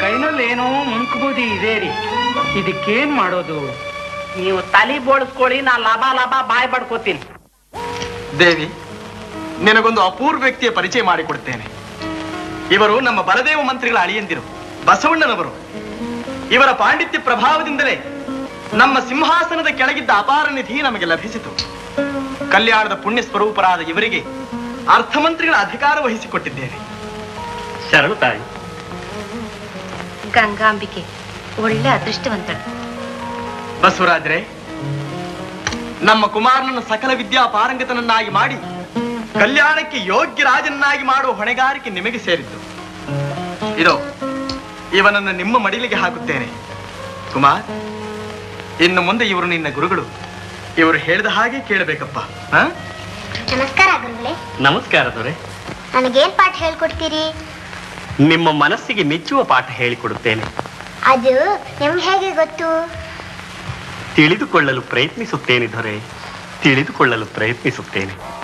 ಕೈನಲ್ಲಿ ಏನೋ ಮುಂಕುಬೂದಿ ಇದೆ ರೀ ಇದಕ್ಕೇನ್ ಮಾಡೋದು ನೀವು ತಲಿ ಬೋಳಿಸ್ಕೊಳ್ಳಿ ನಾ ಲಾಭ ಲಾಭ ಬಾಯ್ ಬಡ್ಕೋತೀನಿ ದೇವಿ ನಿನಗೊಂದು ಅಪೂರ್ವ ವ್ಯಕ್ತಿಯ ಪರಿಚಯ ಮಾಡಿಕೊಡ್ತೇನೆ ಇವರು ನಮ್ಮ ಬಲದೇವ ಮಂತ್ರಿಗಳ ಅಳಿಯಂದಿರು ಬಸವಣ್ಣನವರು ಇವರ ಪಾಂಡಿತ್ಯ ಪ್ರಭಾವದಿಂದಲೇ ನಮ್ಮ ಸಿಂಹಾಸನದ ಕೆಳಗಿದ್ದ ಅಪಾರ ನಿಧಿ ನಮಗೆ ಲಭಿಸಿತು ಕಲ್ಯಾಣದ ಪುಣ್ಯ ಸ್ವರೂಪರಾದ ಇವರಿಗೆ ಅರ್ಥಮಂತ್ರಿಗಳ ಅಧಿಕಾರ ವಹಿಸಿಕೊಟ್ಟಿದ್ದೇನೆ ಶರಣು ತಾಯಿ ಗಂಗಾಂಬಿಕೆ ಒಳ್ಳೆ ಅದೃಷ್ಟವಂತಳು ಬಸವರಾಜ್ರೆ ನಮ್ಮ ಕುಮಾರನನ್ನು ಸಕಲ ವಿದ್ಯಾ ಪಾರಂಗತನನ್ನಾಗಿ ಮಾಡಿ ಕಲ್ಯಾಣಕ್ಕೆ ಯೋಗ್ಯ ರಾಜನನ್ನಾಗಿ ಮಾಡುವ ಹೊಣೆಗಾರಿಕೆ ನಿಮಗೆ ಸೇರಿದ್ದು ಇದು ಇವನನ್ನು ನಿಮ್ಮ ಮಡಿಲಿಗೆ ಹಾಕುತ್ತೇನೆ ಕುಮಾರ್ ಇನ್ನು ಮುಂದೆ ಇವರು ನಿನ್ನ ಗುರುಗಳು ಇವರು ಹೇಳಿದ ಹಾಗೆ ಕೇಳಬೇಕಪ್ಪ ಹ? ನಮಸ್ಕಾರ ಗುರುಗಳೇ ನಮಸ್ಕಾರ ದೊರೆ ನನಗೇನ್ ಪಾಠ ಹೇಳ್ಕೊಡ್ತೀರಿ ನಿಮ್ಮ ಮನಸ್ಸಿಗೆ ಮೆಚ್ಚುವ ಪಾಠ ಹೇಳಿಕೊಡುತ್ತೇನೆ ಅದು ನಿಮ್ಗೆ ಹೇಗೆ ಗೊತ್ತು ತಿಳಿದುಕೊಳ್ಳಲು ಪ್ರಯತ್ನಿಸುತ್ತೇನೆ ದೊರೆ ತಿಳಿದುಕೊಳ್ಳಲು ಪ್ರಯತ್ನಿಸುತ್ತೇನೆ